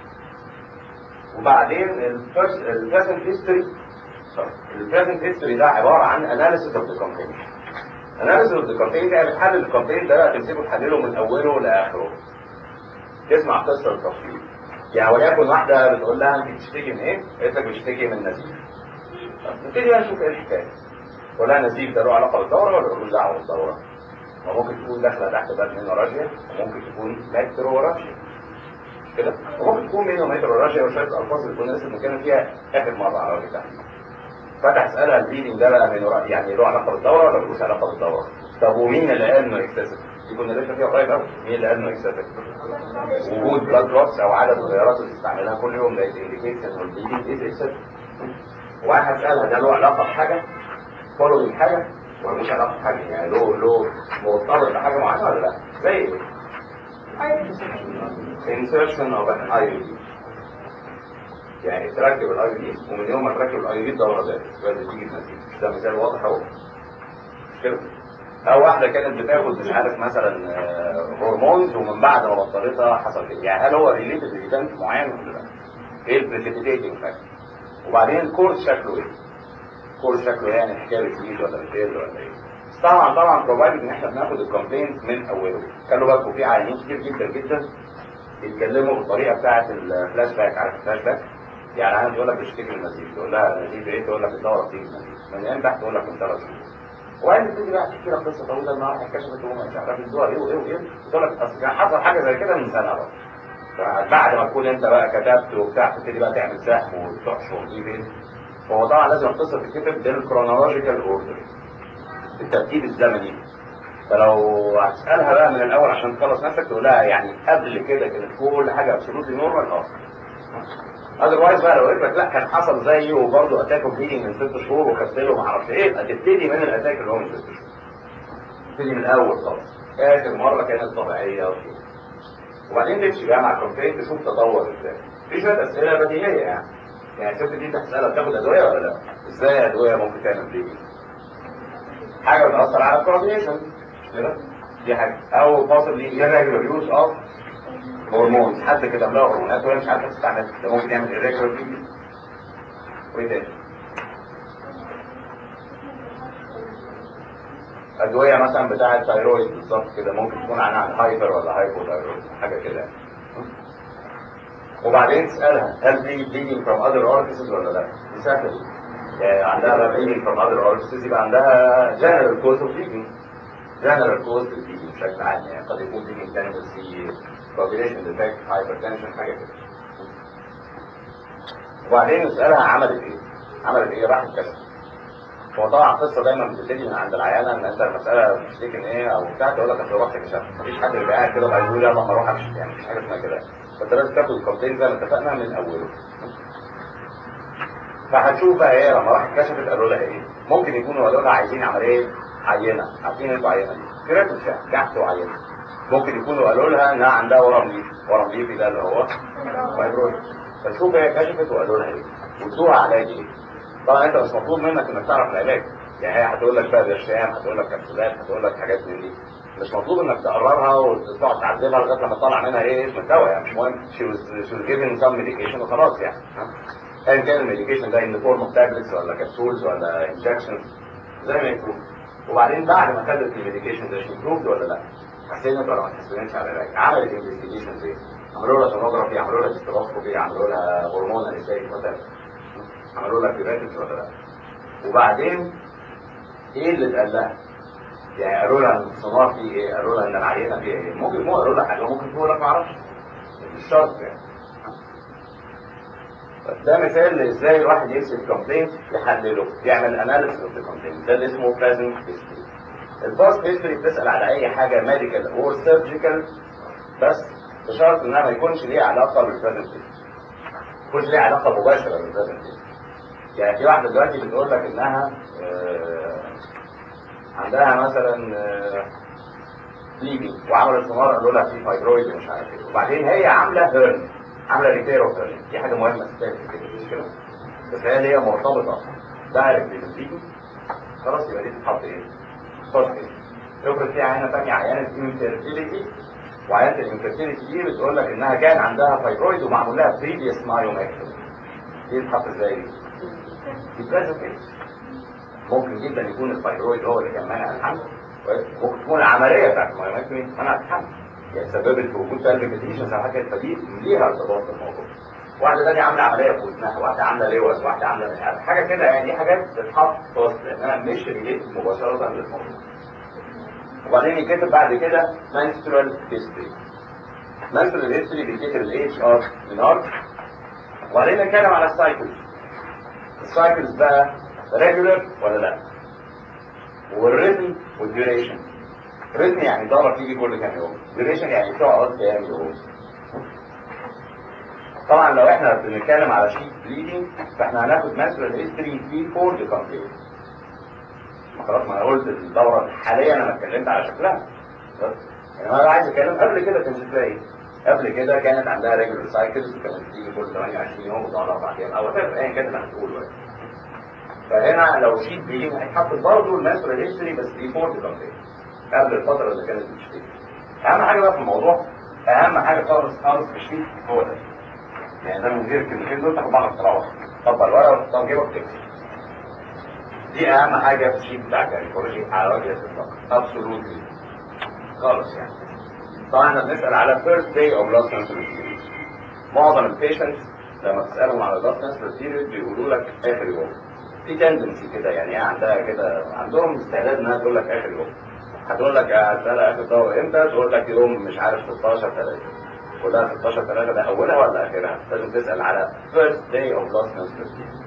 وبعدين الفيرست البريزنت هيستوري البريزنت هيستوري ده عباره عن اناليسيس اوف ذا كومبلين اناليسيس اوف ذا كومبلين يعني بتحلل الكومبلين ده تمسكه تحلله من اوله لاخره تسمع قصه التفصيل يعني وليكن واحده بتقول لها انت بتشتكي من ايه؟ قالت لك بشتكي من نزيف نبتدي بقى نشوف ايه الحكايه ولا نزيف ده له علاقه بالدوره ولا ملوش دعوه بالدوره وممكن تكون داخله تحت باب مينوراشيا وممكن تكون ماكتروراشيا كده وممكن تكون مينوميتروراشيا وشويه الفاظ بتكون لسه بنتكلم فيها اخر مره على وجه التحديد فتح اسالها البليدنج ده بقى مينورا يعني له علاقه بالدوره ولا ملوش علاقه بالدوره طب ومين اللي قال انه اكسسيف دي كنا لسه فيها قريب قوي مين اللي قال انه اكسسيف وجود بلاد دروبس او عدد الغيارات اللي بتستعملها كل يوم ده انديكيتس ان البليدنج از اكسسيف واحد اسالها ده له علاقه بحاجه فولو حاجه ولا مش علاقه بحاجه يعني له له مرتبط بحاجه معينه ولا لا زي ايه؟ insertion of an IUD يعني تركب الاي دي ومن يوم ما تركب الاي دي الدوره ذات لازم تيجي تنزل ده مثال واضح اهو مش كده او واحده كانت بتاخد مش عارف مثلا آه، هرمونز ومن بعد ما بطلتها حصل كده يعني هل هو ريليتد لايفنت معين ولا لا؟ ايه البريسيبيتيتنج فاكتور وبعدين الكورس شكله ايه؟ الكورس شكله ايه يعني حكايه بتزيد ولا بتقل ولا ايه؟ بس طبعا طبعا بروفايدد ان احنا بناخد الكومبلين من اوله خلوا بالكم في عيانين كتير جدا جدا يتكلموا بالطريقه بتاعه الفلاش باك عارف الفلاش باك؟ يعني انا تقول لك بشتكي من النزيف تقول لها النزيف ايه تقول لك الدوره بتيجي النزيف من امتى تقول لك من ثلاث شهور وبعدين تيجي بقى تحكي لك قصه طويله ان راح كشفت وما مش عارف الدواء ايه وايه وايه تقول لك اصل كان حصل حاجه زي كده من سنه بقى بعد ما تكون انت بقى كتبت وبتاع تبتدي بقى تعمل سهم وتحشر ودي فين فهو طبعا لازم القصه تتكتب بالكرونولوجيكال اوردر بالترتيب الزمني فلو هتسالها بقى من الاول عشان تخلص نفسك تقول لها يعني قبل كده كانت كل حاجه ابسولوتلي نورمال اه اذروايز بقى لو قلت لك لا كان حصل زيه وبرضه اتاك اوف من ست شهور وخدت له ما اعرفش ايه يبقى تبتدي من الاتاك اللي هو من ست شهور تبتدي من الاول خالص اخر مره كانت طبيعيه وكده وبعدين تمشي بقى مع الكومبلين تشوف تطور ازاي في شويه اسئله بديهيه يعني يعني الست دي انت هتسالها بتاخد ادويه ولا لا؟ ازاي ادويه ممكن تعمل بليدنج؟ حاجه بتاثر على الكوردينيشن كده دي حاجه او possibly irregular use of هرمون حد كتب لها هرمونات وهي مش عارفه تستعملها ده ممكن يعمل irregular bleeding وايه تاني؟ ادويه مثلا بتاعه ثايرويد بالظبط كده ممكن تكون عنها عن هايبر ولا هايبو ثايرويد حاجه كده يعني. وبعدين تسالها هل في bleeding from other orifices ولا لا؟ دي سهله دي يعني عندها بقى bleeding from other orifices يبقى عندها general cause of bleeding general cause of bleeding بشكل عام يعني قد يكون bleeding tendency coagulation defect hypertension حاجه كده وبعدين نسالها عملت ايه؟ عملت ايه؟ راحت كشف هو طبعا القصه دايما بتبتدي من عند العيانه ان انت المساله بتشتكي من ايه او بتاع تقول لك اصل رحت كشفت مفيش حد بيبقى قاعد كده بقى يقول يلا ما اروح اكشف يعني مفيش حاجه اسمها كده فانت لازم تاخد الكومبلين زي ما اتفقنا من اوله فهتشوف بقى ايه لما راحت كشفت قالوا لها ايه ممكن يكونوا قالوا لها عايزين عمليه عينه عارفين انتوا عينه دي كرات الشعر جحت وعينه ممكن يكونوا قالوا لها انها عندها ورم ليفي ورم ليفي ده اللي هو فايبرويد فتشوف هي كشفت وقالوا لها ايه وادوها علاج ايه طبعا انت مش مطلوب منك انك تعرف العلاج يعني هي هتقول لك بقى برشام هتقول لك كبسولات هتقول لك حاجات من دي مش مطلوب انك تقررها وتقعد تعذبها لغايه لما تطلع منها ايه اسم الدواء يعني مش مهم she was she was given some medication وخلاص يعني ها؟ ايا كان الميديكيشن ده ان فورم اوف تابلتس ولا كبسولز ولا انجكشنز زي ما يكون وبعدين بعد ما خدت الميديكيشن ده امبروفد ولا لا حسينا ولا ما حسيناش على العلاج عملت انفستيجيشن ايه عملوا لها سونوجرافي عملوا لها هيستروسكوبي عملوا لها هرمون انستيك عملوا لها بيباتكس ولا لا وبعدين ايه اللي اتقال لها يعني قالوا لها ان السونار فيه ايه قالوا لها ان العينه فيها ايه ممكن يكونوا قالوا لها حاجه ممكن يكونوا لك ما اعرفش مش شرط يعني ده مثال ازاي الواحد يمسك كومبلين يحلله يعمل اناليسيس اوف الكومبلين ده اللي اسمه بريزنت هيستوري الباست هيستوري بتسال على اي حاجه ميديكال او سيرجيكال بس بشرط انها ما يكونش ليها علاقه بالبريزنت هيستوري ما يكونش ليها علاقه مباشره بالبريزنت هيستوري يعني في واحده دلوقتي بتقول لك انها آه عندها مثلا بليدنج وعملت سونار قالوا لها في فايبرويد ومش عارف ايه وبعدين هي عامله هيرن عامله ريبير اوف هيرن دي حاجه مهمه تستاهل كده مش كده بس هي هي مرتبطه دايركت بالبليدنج خلاص يبقى دي تتحط ايه؟ تحط ايه؟ افرض في عينه ثانيه عيانه انفيرتيليتي وعيانه الانفيرتيليتي دي بتقول لك انها كان عندها فايبرويد ومعمول لها بريفيوس مايوماكتومي دي تتحط ازاي دي؟ دي بريزنت ممكن جدا يكون الفايبرويد هو اللي كان مانع الحمل ممكن تكون العمليه بتاعت المايوماكتومي منعت الحمل يعني سببت في وجود سلب كتير او حاجه فدي ليها ارتباط بالموضوع واحده ثانيه عامله عمليه في ودنها واحده عامله لوز واحده عامله مش عارف حاجه كده يعني دي حاجات بتتحط في وسط لانها مش ريليتد مباشره للموضوع وبعدين يتكتب بعد كده menstrual history menstrual history بيتكتب الايدج ار من ار وبعدين نتكلم على السايكلز السايكلز بقى ريجولر ولا لا والريتم والديوريشن ريتم يعني دورة تيجي كل كام يوم ديوريشن يعني تقعد كام يوم طبعا لو احنا بنتكلم على شيت بليدنج فاحنا هناخد menstrual history before the complaint خلاص ما انا قلت الدورة الحالية انا ما اتكلمت على شكلها بس يعني انا عايز اتكلم قبل كده كان شكلها ايه قبل كده كانت عندها ريجولر سايكلز وكانت بتيجي كل 28 يوم وتقعد اربع ايام او whatever ايا كانت اللي هتقوله يعني فهنا لو شيت بليدنج هيتحط برضه المنسترال هيستوري بس بيفور ذا كومبلين قبل الفتره اللي كانت بتشتكي اهم حاجه بقى في الموضوع اهم حاجه خالص خالص في الشيت هو ده يعني ده من غير الكلمتين دول تاخد بعضك تروح طبق الورقه وتحطها في جيبك وتكتب دي اهم حاجه في الشيت بتاع الجاينيكولوجي على وجه الاطلاق ابسولوتلي خالص يعني طبعا احنا بنسال على فيرست داي اوف لاست menstrual معظم البيشنتس لما تسالهم على لاست menstrual period بيقولوا لك اخر يوم في تندنسي كده يعني هي عندها كده عندهم استعداد انها تقول لك اخر يوم هتقول لك هتسالها اخر دواء امتى تقول لك يوم مش عارف 16 3 كلها 16 3 ده اولها ولا اخرها لازم تسال على first day of last menstrual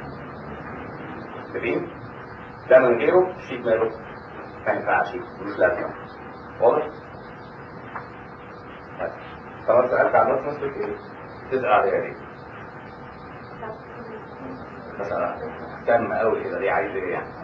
متفقين ده من غيره شيك ماله ما ينفعش مش لازمه واضح خلاص سالت على last menstrual تسال عليها ليه مثلا كم قوي كده ليه عايز ايه يعني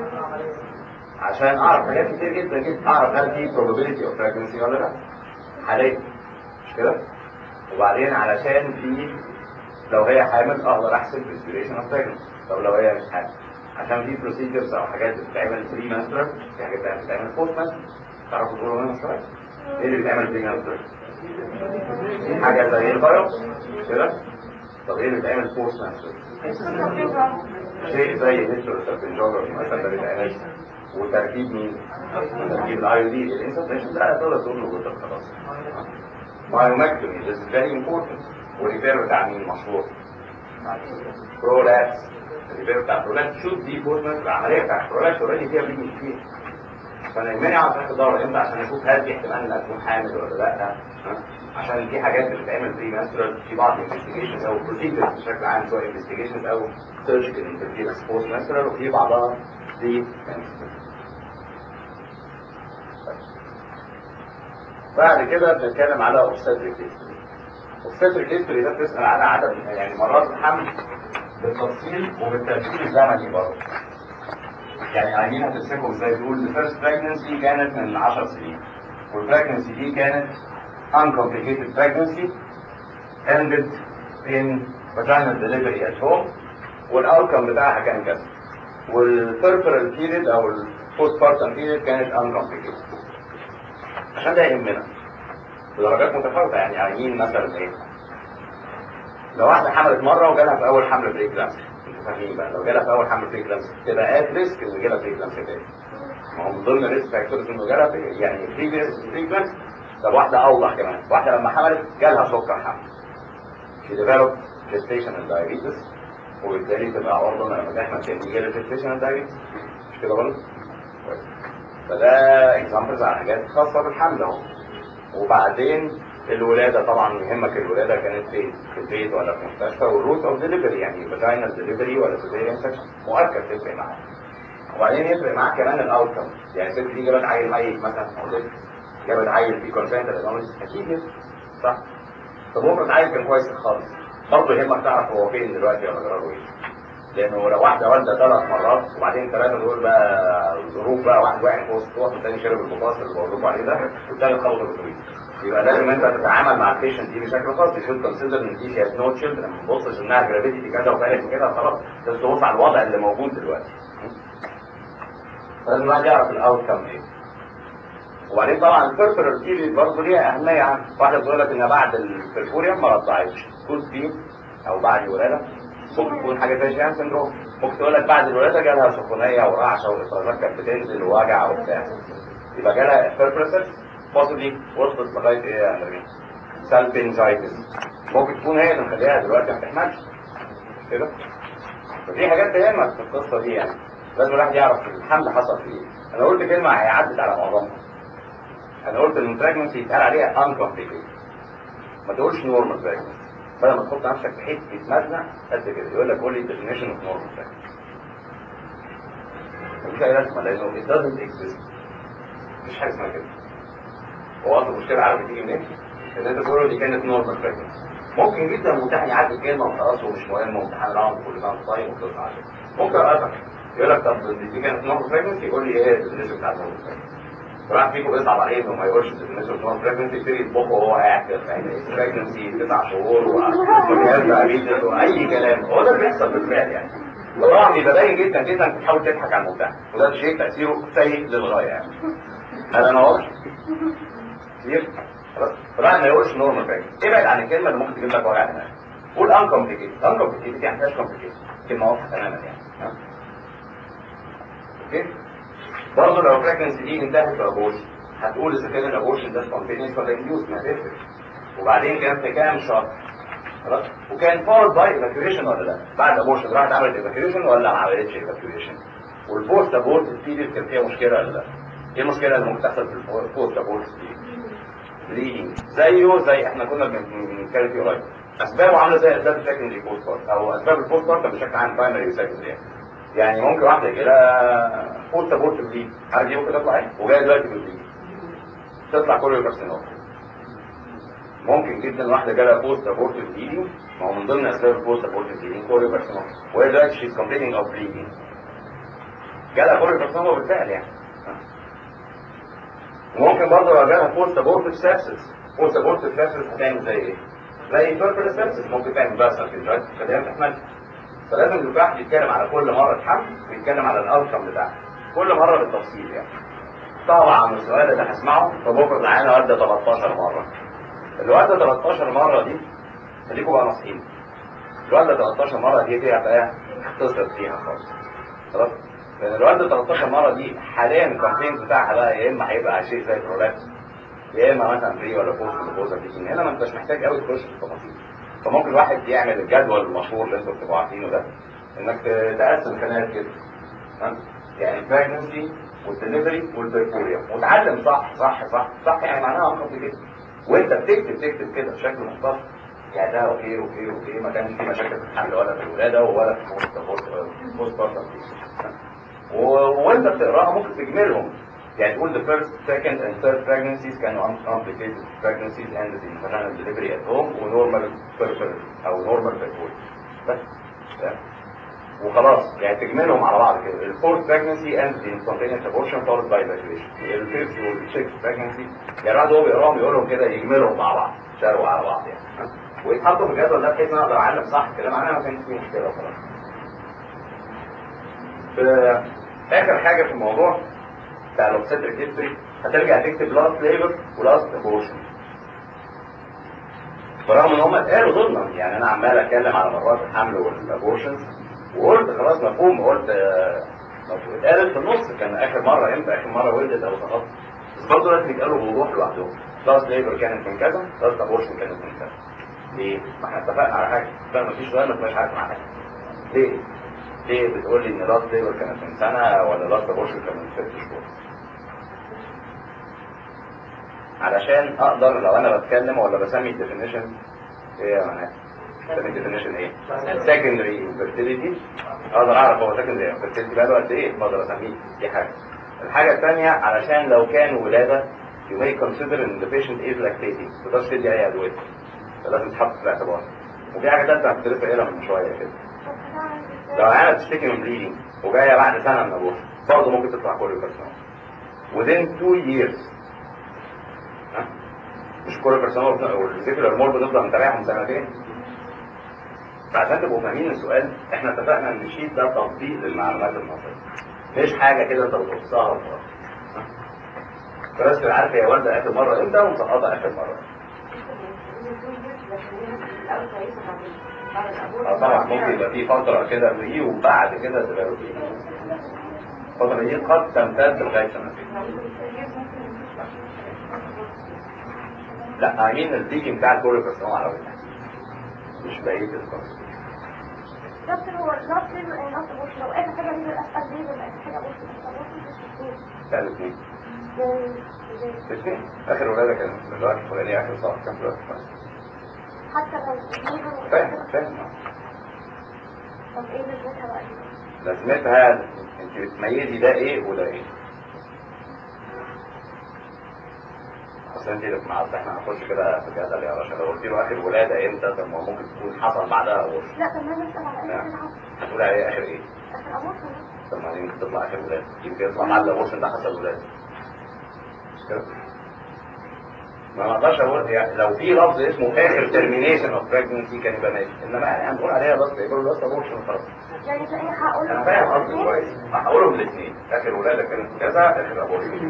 عشان اعرف حاجات كتير جدا جدا اعرف هل في probability of pregnancy ولا لا حاليا مش كده وبعدين علشان في لو هي حامل اقدر احسب الديوريشن اوف pregnancy طب لو هي مش حامل عشان في بروسيجرز او حاجات بتتعمل بري مانسترال في حاجات بتتعمل بوست مانسترال تعرفوا تقولوا منها شويه ايه اللي بيتعمل بري مانسترال حاجه زي البايوبس كده طب ايه اللي بيتعمل بوست مانسترال شيء زي هيستروسالفنجوجرافي مثلا ده بيتعمل وتركيب مين؟ تركيب الاي دي الانسفليشن ده تقدر تقول له جدا خلاص مايوماكتومي از فيري امبورتنت والريبير بتاع مين مشهور؟ برولابس الريبير بتاع برولابس شوت دي بوزمنت العمليه بتاعت برولابس اوريدي فيها بليدنج كتير فانا يهمني اقعد اخد دوره امتى عشان اشوف هل في احتمال انها تكون حامل ولا لا عشان في حاجات بتتعمل بري مانسترال في بعض الانفستيجيشنز او بروسيجرز بشكل عام سواء انفستيجيشنز او سيرجيكال انترفيرنس بوست مانسترال وفي بعضها بري مانسترال بعد كده بنتكلم على اوبستاتريك هيستوري اوبستاتريك هيستوري ده بتسال على عدد يعني مرات الحمل بالتفصيل وبالترتيب الزمني برضه يعني عايزين هتمسكهم ازاي تقول الفيرست pregnancy كانت من 10 سنين والبريجنسي دي كانت uncomplicated pregnancy ended in vaginal delivery at home والاوتكم بتاعها كان كذا والبيرفرال بيريد او البوست بارتم بيريد كانت uncomplicated عشان ده يهمنا بدرجات متفاوتة يعني عايزين مثلا ايه لو واحدة حملت مرة وجالها في أول حمل بريكلامس انتوا فاهمين بقى لو جالها في أول حمل بريكلامس تبقى ات ريسك إن يجيلها بريكلامس تاني ما هو من ضمن ريسك فاكتورز إنه جالها في- يعني بريفيس بريكلامس طب واحدة أوضح كمان واحدة لما حملت جالها سكر حمل she developed gestational diabetes وبالتالي تبقى عرضة لما تحمل تاني يجيلها gestational diabetes مش كده برضه؟ كويس. فده اكزامبلز على حاجات خاصة بالحمل اهو وبعدين الولادة طبعا يهمك الولادة كانت فين؟ في البيت ولا في مستشفى والروت اوف ديليفري يعني فاجينال ديليفري ولا سيزيريان سكشن مؤكد تفرق معاك وبعدين يفرق معاك كمان الاوتكم يعني ست دي جابت عيل ميت مثلا او ست جابت عيل في كونسنتر اكيد يفرق صح؟ طب ممكن عيل كان كويس خالص برضه يهمك تعرف هو فين دلوقتي ولا جراله ايه لانه لو واحده والده ثلاث مرات وبعدين ثلاثه دول بقى ظروف بقى واحد واقع فوق السطوح والتاني شرب البطاطس اللي بقول لكم عليه ده والتالت خبط الاتوبيس يبقى لازم انت تتعامل مع البيشنت دي بشكل خاص يشوف كونسيدر ان دي هي نو تشيلدرن ما تبصش انها جرافيتي كذا وفارق كده خلاص لازم تبص على الوضع اللي موجود دلوقتي لازم الواحد يعرف الاوت كام ايه وبعدين طبعا البيرفرال بيريد برضه ليها اهميه يعني واحده بتقول لك ان بعد البرفوريوم ما رضعتش كود بي او بعد الولاده ممكن تكون حاجه زي شيهان سندروم ممكن تقول لك بعد الولاده جالها سخونيه ورعشه والافرازات كانت بتنزل ووجع وبتاع يبقى جالها بيرفرسس possibly وصلت لغايه ايه يا نبيل؟ سالبنجايتس ممكن تكون هي اللي مخليها دلوقتي ما تحملش كده ففي حاجات تهمك في القصه دي يعني لازم الواحد يعرف الحمل حصل في ايه انا قلت كلمه هي عدت على معظمها انا قلت ان البراجنسي يتقال عليها uncomplicated ما تقولش نورمال pregnancy بدل ما تحط نفسك في حته مزنق قد كده يقول لك قول لي definition of normal pregnancy مفيش اي لازمه لانه it doesn't exist مفيش حاجه اسمها كده هو اصلا المشكله عارف بتيجي منين؟ ان انت تقول له دي كانت نورمال pregnancy ممكن جدا الممتحن يعدي الكلمه وخلاص ومش مهم وامتحان العام كل سنه وأنت طيب وخلص على كده ممكن اقطع يقول لك طب دي كانت نورمال pregnancy يقول لي ايه الديفينيشن بتاع نورمال pregnancy واحد فيكم بيصعب عليه انه ما يقولش الديفينيشن بتاع بريجنسي يبتدي يطبخه وهو قاعد كده يعني بريجنسي تسع شهور وجهاز دايابيتس واي كلام هو ده اللي بيحصل بالفعل يعني طبعا بيبقى باين جدا جدا بتحاول تضحك على الممتحن وده شيء تاثيره سيء للغايه يعني هذا انا واضح كتير خلاص فالواحد ما يقولش نورمال بريجنسي ابعد عن الكلمه اللي ممكن تجيب لك وجع دماغ قول انكمبليكيتد انكمبليكيتد يعني مش كومبليكيتد كلمه واضحه تماما يعني ها؟ اوكي برضه لو pregnancy دي انتهت بابورشن هتقول اذا كان الابورشن ده spontaneous ولا induced ما تفرق وبعدين كان في كام شهر خلاص وكان followed by evacuation ولا لا بعد الابورشن راحت عملت evacuation ولا ما عملتش evacuation والبوست ابورت بيريد كان فيها مشكله ولا لا ايه المشكله اللي ممكن تحصل في البوست ابورت بليدنج زيه زي احنا كنا بن- بنتكلم فيه قريب اسبابه عامله زي اسباب السكندري بوست بارت او اسباب البوست بارت بشكل عام برايمري وسكندري يعني يعني ممكن واحده يجي لها بوست ابورت بليد عارف دي ممكن تطلع ايه وجايه دلوقتي بالبليد تطلع كوريو كارسينوم ممكن جدا واحده جالها بوست ابورت بليدنج ما هو من ضمن اسباب البوست ابورت بليدنج كوريو كارسينوم وهي دلوقتي شيز كومبليننج اوف بليدنج جالها كوريو كارسينوم بالفعل يعني وممكن برضه لو جالها بوست ابورت سابسس بوست ابورت سابسس هتعمل زي ايه؟ زي بيربل سابسس ممكن تعمل بس في الجايت خليها تحمل فلازم الواحد يتكلم على كل مرة حمل ويتكلم على الاوتكم بتاعها كل مرة بالتفصيل يعني طبعا السؤال اللي هسمعه فبكره معانا والده 13 مرة الوالده 13 مرة دي خليكم بقى ناصحين الوالده 13 مرة دي فيها بقى اختصر فيها خالص خلاص لان الوالده 13 مرة دي حاليا الكومبلينت بتاعها بقى يا اما هيبقى شيء زي برولابس يا اما مثلا فري ولا بوست ولا بوزه دي هنا ما انتش محتاج قوي تخش في التفاصيل فممكن الواحد يعمل الجدول المشهور اللي انتوا بتبقوا عارفينه ده انك تقسم خناقه كده تمام؟ يعني البريجنسي والدليفري والبرفوريوم وتعلم صح صح صح صح يعني معناها خط كده وانت بتكتب تكتب كده بشكل مختصر يعني ده اوكي اوكي اوكي ما كانش في مشاكل في الحمل ولا في الولاده ولا في البوست بارتم وانت بتقراها ممكن تجملهم يعني تقول the first, second and third pregnancies كانوا uncomplicated pregnancies ended in vaginal delivery at home ونورمال peripheral او normal peripheral بس تمام؟ وخلاص يعني تجملهم على بعض كده الفورث pregnancy ended in spontaneous abortion followed by evacuation الفيفث والسيكث pregnancy يعني الواحد وهو بيقراهم يقولهم كده يجملهم مع بعض شاروا على بعض يعني ويتحطوا في الجدول ده بحيث ان انا اقدر اعلم صح كده معناها ما كانش فيه مشكله وخلاص اخر حاجه في الموضوع بتاع الاوبستريك هيستوري هترجع تكتب لاست ليبر ولاست ابورشن برغم ان هم اتقالوا ضمنا يعني انا عمال اتكلم على مرات الحمل والابورشن وقلت خلاص مفهوم قلت آه، مفهوم. اتقالت في النص كان اخر مره امتى اخر مره ولدت او سقطت بس برضه لازم يتقالوا بوضوح لوحدهم لاست ليبر كانت من كذا لاست ابورشن كانت من كذا ليه؟ ما احنا اتفقنا على حاجه اتفقنا مفيش سؤال ما تبقاش عارف مع حاجه ليه؟ ليه بتقول لي ان لاست ليبر كانت من سنه ولا لاست ابورشن كانت من ست شهور؟ علشان اقدر لو انا بتكلم ولا بسمي الديفينيشن ايه يا معناه؟ بسمي الديفينيشن ايه؟ secondary infertility اقدر اعرف هو secondary infertility بقاله قد ايه بقدر اسميه دي حاجه الحاجه الثانيه علشان لو كان ولاده you may consider ان the patient is lactating ما تقدرش تدي اي ادويه فلازم تتحط في الاعتبار وفي حاجه ثالثه كنت لسه قايلها من شويه كده لو انا بتشتكي من بليدنج وجايه بعد سنه من ابوها برضه ممكن تطلع كل كارسينوم within two years ها؟ مش كل كارسينوم والفيكولار مول بنفضل نتابعهم سنتين فعشان تبقوا فاهمين السؤال احنا اتفقنا ان الشيت ده تطبيق للمعلومات النظريه مش حاجه كده انت بتبصها وخلاص ها؟ فبس تبقى عارف هي والده اخر مره امتى ومسقطه اخر مره اه طبعا ممكن يبقى في فتره كده فري وبعد كده تبقى روتين الفتره دي قد تمتد لغايه سنتين لا امين البيكنج بتاع الكل كارسينوم على وجهك مش بقيه الكارسينوم دكتور هو لاست ليبر اند لاست ابورشن لو اخر حاجه ليبر اسال ليبر اخر حاجه ابورشن ابورشن مش الاثنين بتاع الاثنين ازاي الاثنين اخر ولاده كانت من الوقت الفلاني اخر صار كام دلوقتي حتى لو ليبر فاهم فاهم طب ايه لازمتها بقى لازمتها انت بتميزي ده ايه وده ايه اصل انت مع اصل احنا هنخش كده في جدل يا باشا لو قلت له اخر ولاده امتى طب ما ممكن تكون حصل بعدها ابورشن لا طب ما انا بسال على اي نعم. حاجه هتقول عليه اخر ايه اخر ابورشن طب ما يمكن تطلع اخر ولاده يمكن يطلع بعد الابورشن ده حصل ولاده مش كده ما اقدرش اقول يعني لو في لفظ اسمه اخر ترمينيشن اوف بريجنسي كان يبقى ماشي انما يعني هنقول عليها بس يقولوا لاست ابورشن خلاص يعني تلاقيني هقول انا فاهم قصدي كويس هقولهم الاثنين اخر ولاده كانت كذا اخر ابورشن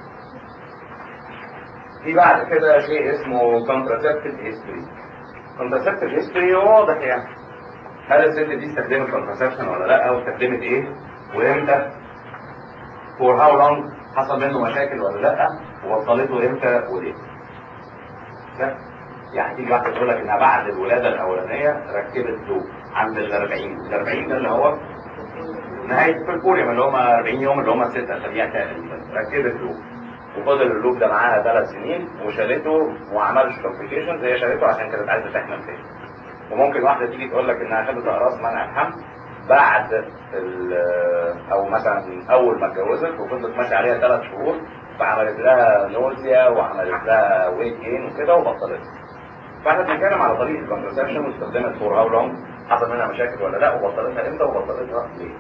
في بعد كده شيء اسمه contraceptive history contraceptive history واضح يعني هل الست دي استخدمت contraception ولا لا واستخدمت ايه وامتى for how long حصل منه مشاكل ولا لا ووصلته امتى وليه ده يعني تيجي واحده تقول لك انها بعد الولاده الاولانيه ركبت لوب عند ال 40 ال 40 ده اللي هو نهايه البركوريوم اللي هم 40 يوم اللي هم ست اسابيع تقريبا ركبت لوب وفضل اللوب ده معاها ثلاث سنين وشالته وما عملش كومبليكيشنز هي شالته عشان كانت عايزه تحمل تاني وممكن واحده تيجي تقول لك انها خدت اقراص منع الحمل بعد ال- او مثلا اول ما اتجوزت وفضلت ماشيه عليها ثلاث شهور فعملت لها نوزيا وعملت لها ويت جين وكده وبطلت فاحنا بنتكلم على طريقه الكونترسبشن واستخدمت فور هاو لونج حصل منها مشاكل ولا لا وبطلتها امتى وبطلتها ليه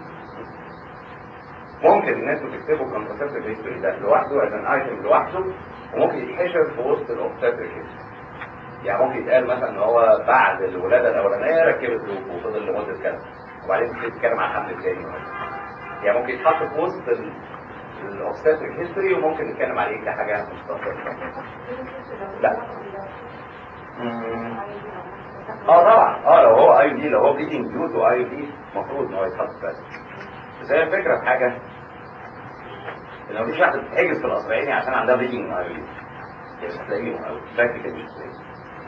ممكن ان انتوا تكتبوا الكونترسبتيف هيستوري ده لوحده از ان ايتم لوحده وممكن يتحشر في وسط الاوبستاتريك يعني ممكن يتقال مثلا ان هو بعد الولاده الاولانيه ركبت لوب وفضل لمده كذا وبعدين تبتدي تتكلم عن الحمل الثاني يعني ممكن يتحط في وسط الاوبستاتريك هيستوري وممكن نتكلم عليه كحاجه مستقله لا مم. اه طبعا اه لو هو اي دي لو هو بليدنج ديو تو اي دي المفروض ان هو يتحط في بالك. بس هي الفكره في حاجه ان مفيش واحده بتتحجز في القصريين عشان عندها بليدنج اي دي مش هتلاقيهم او براكتيكال مش هتلاقيهم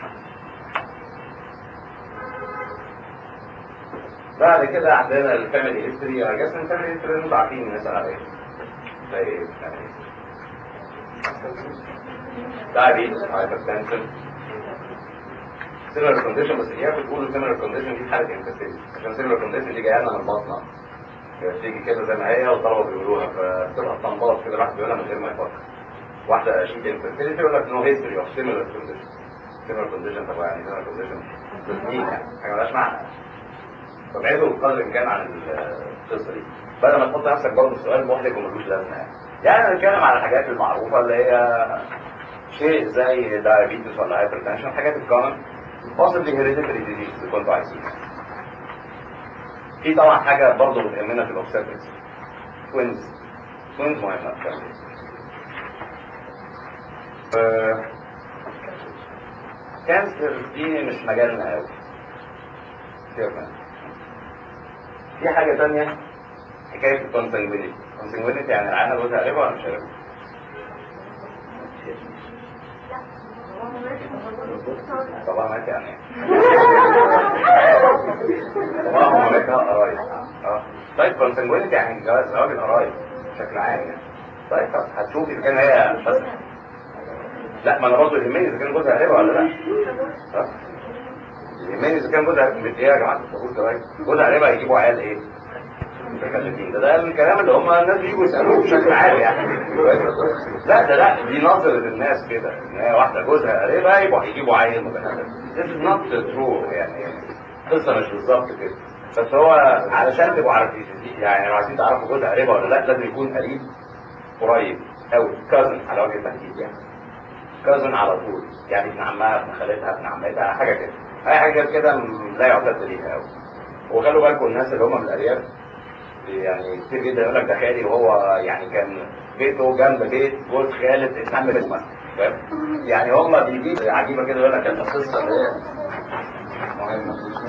بعد كده عندنا الفاميلي هيستوري انا جاس الفاميلي هيستوري انتوا عارفين الناس على ايه زي ايه الفاميلي diabetes hypertension similar condition بس اياكم تقولوا similar condition دي حاله انفكتيف عشان similar condition دي جايه لنا من البطنه بتيجي كده زي ما هي والطلبه بيقولوها فبتبقى استنباط كده الواحد بيقولها من غير ما يفكر واحده شيت انفكتيف يقول لك نو هيستوري اوف similar condition similar condition طب يعني similar condition تسميه يعني حاجه مالهاش معنى فابعدوا بقدر الامكان عن القصه دي بدل ما تحط نفسك برضه في سؤال محرج وملوش لازمه يعني يعني نتكلم على الحاجات المعروفه اللي هي شيء زي diabetes ولا hypertension الحاجات الكومن possibly hereditary disease اللي كنتوا عايزينها في طبعا حاجه برضه بتهمنا في الاوبستكس توينز توينز مهمه كانسر دي مش مجالنا قوي في حاجه ثانيه حكايه الكونسنجوينيتي الكونسنجوينيتي يعني العينه جوزها قريبه ولا مش قريبه؟ طبعا مات يعني ايه؟ طبعا هو ماتها قرايب اه طيب كونسنجوينيتي يعني جواز زواج القرايب بشكل عام يعني طيب طب هتشوفي اذا كان هي بس لا ما انا برضه يهمني اذا كان جوزها قريبه ولا لا ها؟ يهمني اذا كان جوزها ايه يا جماعه الطابور ده جوزها قريبه هيجيبوا عيال ايه؟ متكلفين ده ده الكلام اللي هم الناس بيجوا يسالوه بشكل عام يعني لا ده لا دي نظرة الناس كده ان هي واحده جوزها قريبه يبقوا هيجيبوا عيل متكلف This is not true يعني قصه مش بالظبط كده بس هو علشان تبقوا عارفين يعني لو عايزين تعرفوا جوزها قريبه ولا لا لازم يكون قريب قريب قوي كازن على وجه التحديد يعني كازن على طول يعني ابن عمها ابن خالتها ابن عمتها حاجه كده اي حاجه غير كده لا يعتد بيها قوي وخلوا بالكم الناس اللي هم من الارياف يعني كتير جدا يقول لك ده خالي وهو يعني كان بيته جنب بيت جوز خالد اتعمل بيته مثلا فاهم؟ يعني هم بيجيب عجيبه كده يقول لك القصه اللي هي مهمه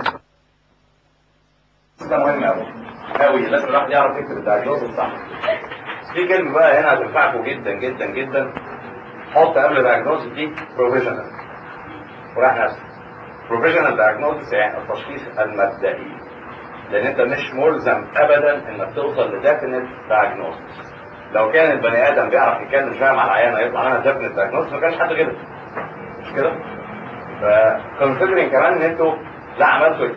ده مهم قوي قوي لازم الواحد يعرف يكتب الدايجنوز الصح في كلمه بقى هنا هتنفعكم جدا جدا جدا حط قبل الدايجنوز دي بروفيشنال وراح نفسك بروفيشنال دايجنوز يعني التشخيص المبدئي لان انت مش ملزم ابدا انك توصل لديفينيت دايجنوستس لو كان البني ادم بيعرف يتكلم شويه مع العيانه يطلع لنا ديفينيت دايجنوستس ما كانش حد كده مش كده؟ فكونسيدرينج كمان ان انتوا لا عملتوا